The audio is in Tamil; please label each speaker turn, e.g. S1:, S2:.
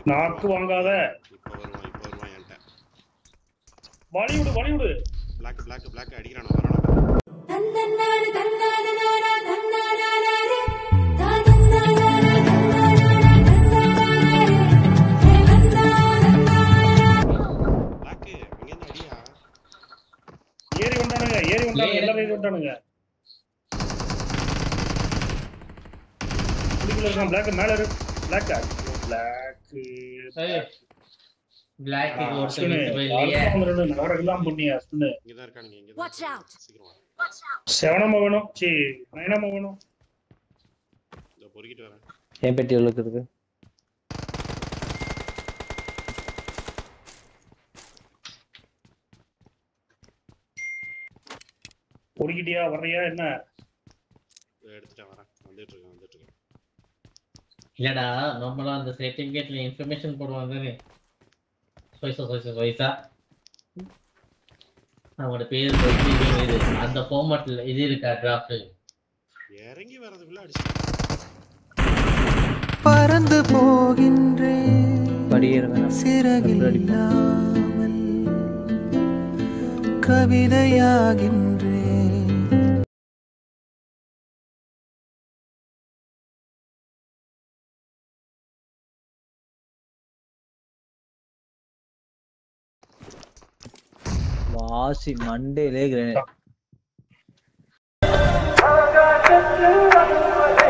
S1: நாக்கு வாங்காத
S2: இப்போ வருவான் இப்போ வருவான் என்கிட்ட
S1: வழி விடு வழி விடு
S2: பிளாக் பிளாக் பிளாக் அடிக்கிறான் வரானா
S3: தன்னன்னாரு தன்னாரனாரா தன்னாரனாரே தானன்னாரா தன்னாரனாரா தன்னாரனாரே ஹே தன்னாரனாரா
S2: பிளாக் இங்கேருந்து அடியா
S1: ஏறி வந்தானுங்க ஏறி வந்தானுங்க
S4: ஏறி.
S1: எல்லாரும் ஏறி வந்தானுங்க குடிக்குள்ள இருக்கான் பிளாக் மேல இருக்கு பிளாக் பிளாக்
S4: பிளாக் ஒரு
S1: அஸ்வினு
S4: இல்லையே
S1: நகரெல்லாம் பண்ணி அஸ்வினு
S2: இங்கே தான் இருக்கானுங்க இங்கே
S3: Watch out.
S2: சீக்கிரம் வா
S1: செவனமா வேணும் சி நயனமா வேணும்
S2: இதோ பொறுக்கிட்டு வரேன்
S5: என் பெட்டி எவ்வளோ இருக்குது
S1: பொறுக்கிட்டியா வர்றியா என்ன
S2: இதோ எடுத்துட்டேன் வரேன் வந்துட்டு இருக்கேன் வந்துட்டு இருக்கேன்
S4: இல்லடா நார்மலா அந்த சர்டிபிகேட்ல இன்ஃபர்மேஷன் போடுவாங்க தானே சொய்சா சொய்சா சொய்சா அவங்களோட பேர் போயிட்டு இது இது. அந்த ஃபார்மேட்ல இது இருக்கா டிராஃப்ட்
S2: இறங்கி வர்றதுக்குள்ள அடிச்சு
S6: பறந்து போகின்றேன்
S5: படிக்கிற வேணாம்
S6: சிறகில்லாமல் கவிதையாகின்றேன்
S5: வாசி மண்டேலே கிரேனேட்